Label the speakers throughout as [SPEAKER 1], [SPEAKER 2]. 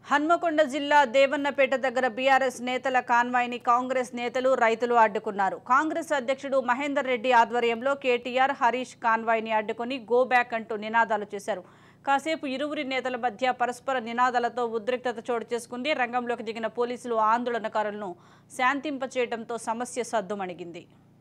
[SPEAKER 1] హన్మకొండ జిల్లా దేవన్నపేట దగ్గర బీఆర్ఎస్ నేతల కాన్వాయ్ని కాంగ్రెస్ నేతలు రైతులు అడ్డుకున్నారు కాంగ్రెస్ అధ్యక్షుడు మహేందర్ రెడ్డి ఆధ్వర్యంలో కేటీఆర్ హరీష్ కాన్వాయ్ని అడ్డుకుని గో బ్యాక్ అంటూ నినాదాలు చేశారు కాసేపు ఇరువురి నేతల మధ్య పరస్పర నినాదాలతో ఉద్రిక్తత చోటు చేసుకుంది రంగంలోకి దిగిన పోలీసులు ఆందోళనకారులను శాంతింపచేయడంతో సమస్య సద్దుమణిగింది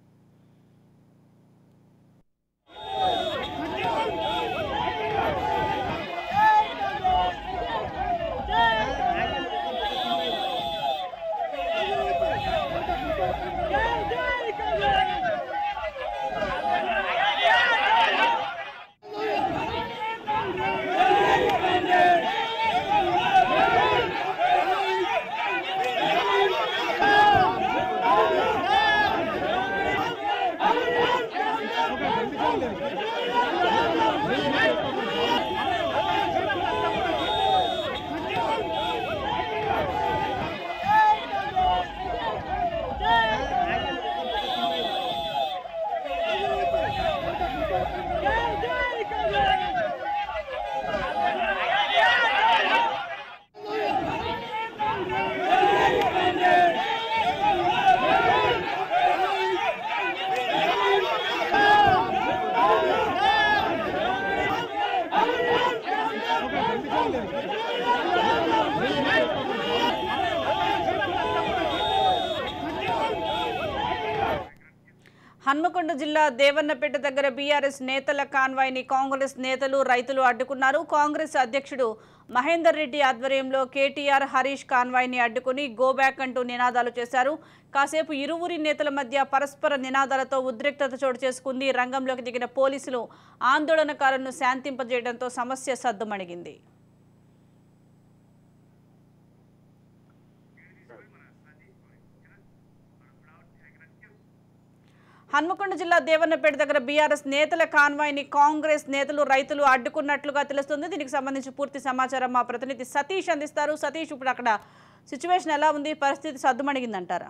[SPEAKER 1] హన్మకొండ జిల్లా దేవన్నపేట దగ్గర బీఆర్ఎస్ నేతల కాన్వాయ్ని కాంగ్రెస్ నేతలు రైతులు అడ్డుకున్నారు కాంగ్రెస్ అధ్యక్షుడు మహేందర్ రెడ్డి ఆధ్వర్యంలో కేటీఆర్ హరీష్ కాన్వాయ్ని అడ్డుకుని గో బ్యాక్ అంటూ నినాదాలు చేశారు కాసేపు ఇరువురి నేతల మధ్య పరస్పర నినాదాలతో ఉద్రిక్తత చోటు చేసుకుంది రంగంలోకి దిగిన పోలీసులు ఆందోళనకారులను శాంతింపజేయడంతో సమస్య సద్దుమణిగింది హన్మకొండ జిల్లా దేవన్నపేట దగ్గర బీఆర్ఎస్ నేతల కాన్వాయ్ని కాంగ్రెస్ నేతలు రైతులు అడ్డుకున్నట్లుగా తెలుస్తుంది దీనికి సంబంధించి పూర్తి సమాచారం మా ప్రతినిధి సతీష్ అందిస్తారు సతీష్ ఇప్పుడు అక్కడ సిచ్యువేషన్ ఎలా ఉంది పరిస్థితి సద్దుమణిగిందంటారా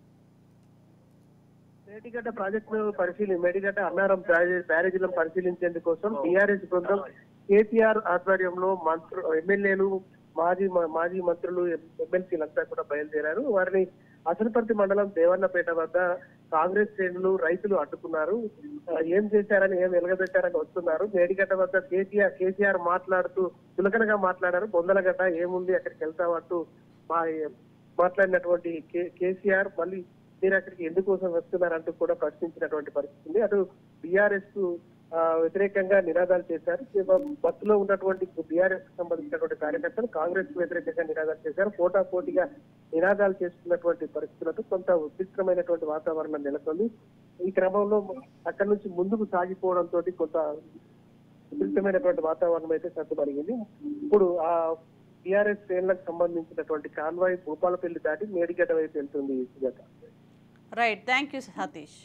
[SPEAKER 2] మేడిగడ్డ ప్రాజెక్టు పరిశీలి మేడిగడ్డ అన్నారం బ్యారేజ్- బ్యారేజీలను పరిశీలించేందుకోసం బీఆర్ఎస్ బృందం కేటీఆర్ ఆధ్వర్యంలో మంత్రు ఎమ్మెల్యేలు మాజీ మ- మాజీ మంత్రులు ఎమ్మెల్సీలంతా కూడా బయలుదేరారు వారిని అసనపర్తి మండలం దేవన్నపేట వద్ద కాంగ్రెస్ శ్రేణులు రైతులు అడ్డుకున్నారు ఆ, ఏం చేశారని ఏం వెలగబెట్టారని వస్తున్నారు మేడిగడ్డ వద్ద కేసీఆర్ కేసీఆర్ మాట్లాడుతూ చులకనగా మాట్లాడారు బొందలగడ్డ ఏముంది అక్కడికి వెళ్తామంటూ మా మాట్లాడినటువంటి కే- కేసీఆర్ మళ్ళీ మీరు అక్కడికి ఎందుకోసం వస్తున్నారంటూ కూడా ప్రశ్నించినటువంటి పరిస్థితి ఉంది అటు బీఆర్ఎస్ కు ఆ, వ్యతిరేకంగా నినాదాలు చేశారు ఇవ- బస్సులో ఉన్నటువంటి బీఆర్ఎస్ కు సంబంధించినటువంటి కార్యకర్తలు కాంగ్రెస్ కు వ్యతిరేకంగా నినాదాలు చేశారు పోటా పోటీగా నినాదాలు చేస్తున్నటువంటి పరిస్థితులతో కొంత ఉద్రిక్తమైనటువంటి వాతావరణం నెలకొంది ఈ క్రమంలో అక్కడి నుంచి ముందుకు సాగిపోవడంతో కొంత ఉద్రిక్తమైనటువంటి వాతావరణం అయితే సర్దుమరిగింది ఇప్పుడు ఆ టిఆర్ఎస్ శ్రేణులకు సంబంధించినటువంటి కాన్వాయ్ భూపాలపల్లి దాటి మేడిగడ్డ వైపు వెళ్తుంది Sujatha
[SPEAKER 1] right thank you Satish